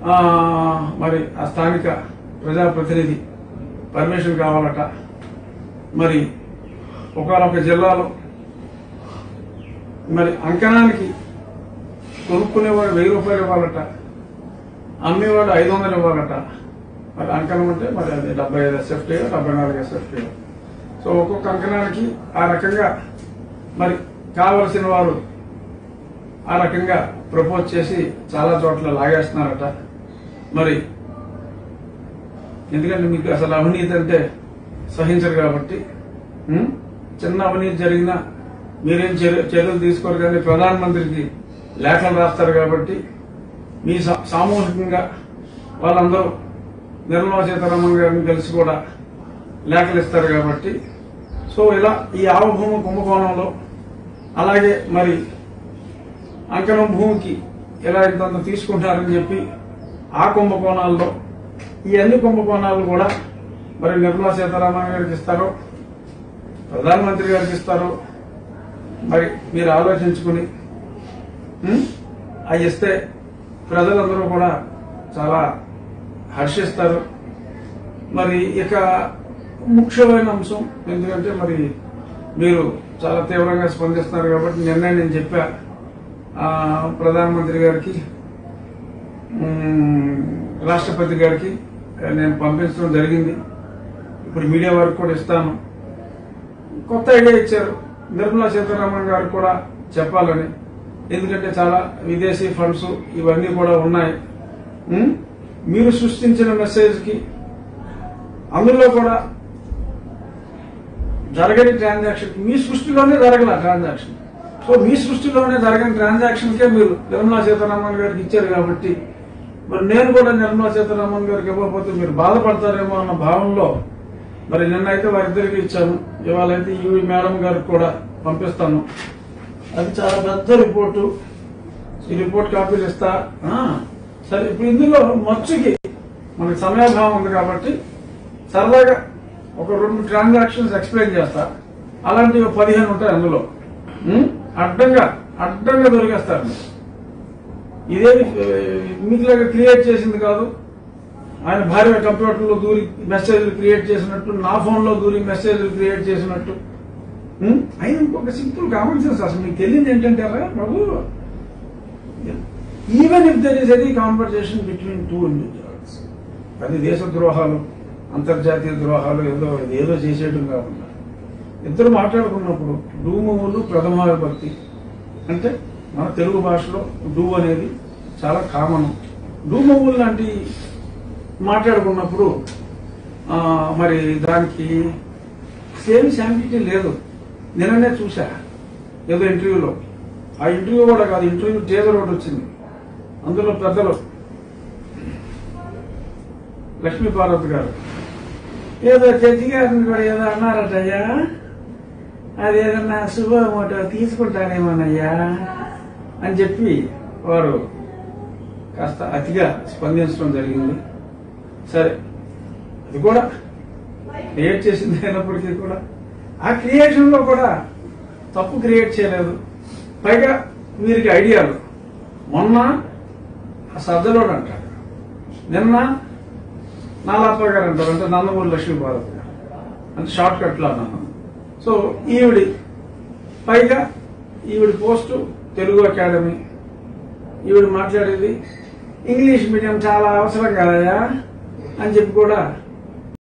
ఆ, మరి ఆ స్థానిక ప్రజాప్రతినిధి పర్మిషన్ కావాలట మరి ఒకనొక జిల్లాలో మరి అంకణానికి కొనుక్కునేవాడు వెయ్యి రూపాయలు ఇవ్వాలట అమ్మేవాడు ఐదు వందలు ఇవ్వాలట మరి అంకణం అంటే మరి అది డెబ్బై ఐదు ఎస్ఎఫ్టీ డెబ్బై నాలుగు ఎస్ఎఫ్టీ సో ఒక్కొక్క అంకణానికి ఆ రకంగా మరి కావలసిన వారు ఆ రకంగా ప్రపోజ్ చేసి చాలా చోట్ల లాగేస్తున్నారట మరి ఎందుకంటే మీకు అసలు అవినీతి అంటే సహించరు కాబట్టి ఉం? చిన్న అవినీతి జరిగినా మీరేం చర్య- చర్యలు తీసుకోరు కానీ ప్రధానమంత్రికి లేఖలు రాస్తారు కాబట్టి మీ సా- సామూహికంగా వాళ్ళందరూ నిర్మలా సీతారామన్ గారిని కలిసి కూడా లేఖలు ఇస్తారు కాబట్టి సో ఇలా ఈ ఆవభూమి కుంభకోణంలో అలాగే మరి అంకణం భూమికి ఎలా ఇంతంత తీసుకుంటారని చెప్పి ఆ కుంభకోణాల్లో ఈ అన్ని కుంభకోణాలు కూడా మరి నిర్మలా సీతారామన్ గారికి ఇస్తారో ప్రధానమంత్రి గారికి ఇస్తారో మరి మీరు ఆలోచించుకుని ఉం? అవి ఇస్తే ప్రజలందరూ కూడా చాలా హర్షిస్తారు మరి ఇక ముఖ్యమైన అంశం ఎందుకంటే మరి మీరు చాలా తీవ్రంగా స్పందిస్తున్నారు కాబట్టి నిన్నే నేను చెప్పా ఆ, ప్రధానమంత్రి గారికి ఉమ్, రాష్ట్రపతి గారికి నేను పంపించడం జరిగింది ఇప్పుడు మీడియా వారికి కూడా ఇస్తాను కొత్త ఐడియా ఇచ్చారు నిర్మలా సీతారామన్ గారికి కూడా చెప్పాలని ఎందుకంటే చాలా విదేశీ ఫండ్స్ ఇవన్నీ కూడా ఉన్నాయి ఉం? మీరు సృష్టించిన మెసేజ్ కి అందులో కూడా జరగని ట్రాన్సాక్షన్ మీ సృష్టిలోనే జరగల ట్రాన్సాక్షన్ సో మీ సృష్టిలోనే జరగని ట్రాన్సాక్షన్ కే మీరు నిర్మలా సీతారామన్ గారికి ఇచ్చారు కాబట్టి మరి నేను కూడా నిర్మలా సీతారామన్ గారికి ఇవ్వకపోతే మీరు బాధపడతారేమో అన్న భావనలో మరి నిన్నైతే వారిద్దరికి ఇచ్చాను ఇవాళైతే ఈ మేడం గారికి కూడా పంపిస్తాను అది చాలా పెద్ద రిపోర్టు ఈ రిపోర్ట్ కాపీలు ఇస్తా ఆ, సరే ఇప్పుడు ఇందులో మచ్చుకి మనకి సమయాభావం ఉంది కాబట్టి సరదాగా ఒక రెండు ట్రాన్సాక్షన్స్ ఎక్స్ప్లెయిన్ చేస్తా అలాంటివి పదిహేను ఉంటాయి అందులో ఉం? అడ్డంగా అడ్డంగా దొరికేస్తారు మీరు. ఇదేమి మీకులాగా క్రియేట్ చేసింది కాదు ఆయన భార్య కంప్యూటర్లో దూరి మెసేజ్లు క్రియేట్ చేసినట్టు నా ఫోన్లో దూరి మెసేజ్లు క్రియేట్ చేసినట్టు ఉం? అయినా ఇంకొక సింపుల్ కామన్ సెన్స్ అసలు మీకు తెలియదు ఏంటంటే రా బాబు even if there is any conversation between two individuals అది దేశ ద్రోహాలు అంతర్జాతీయ ద్రోహాలు ఏదో ఏదో చేసేయడం కాకుండా ఇద్దరు మాట్లాడుకున్నప్పుడు డూములు ప్రథమ విభక్తి అంటే మన తెలుగు భాషలో డూ అనేది చాలా కామన్ డూమవులు లాంటి మాట్లాడుకున్నప్పుడు ఆ, మరి దానికి సేమ్ శాంపిటీ లేదు నిన్ననే చూసా ఏదో ఇంటర్వ్యూలో ఆ ఇంటర్వ్యూ కూడా కాదు ఇంటర్వ్యూ టేజర్ ఒకటి వచ్చింది అందులో పెద్దలు లక్ష్మీ పార్వతి గారు ఏదో జడ్జి గారిని కూడా ఏదో అన్నారటయ్యా అది ఏదన్నా శుభమోటో తీసుకుంటానేమోనయ్యా అని చెప్పి వారు కాస్త అతిగా స్పందించడం జరిగింది సరే అది కూడా క్రియేట్ చేసింది అయినప్పటికీ కూడా ఆ క్రియేషన్ లో కూడా తప్పు క్రియేట్ చేయలేదు పైగా వీరికి ఐడియాలు మొన్న ఆ సజ్జలోడు అంటాడు నిన్న నాలాప్ప గారు అంటారు అంటే నందమూరి లక్ష్మీ భారత్ గారు అంటే షార్ట్ కట్ లో అన్నాను సో ఈవిడి పైగా ఈవిడి పోస్టు తెలుగు అకాడమీ ఈవిడ మాట్లాడేది ఇంగ్లీష్ మీడియం చాలా అవసరం కదయా అని చెప్పి కూడా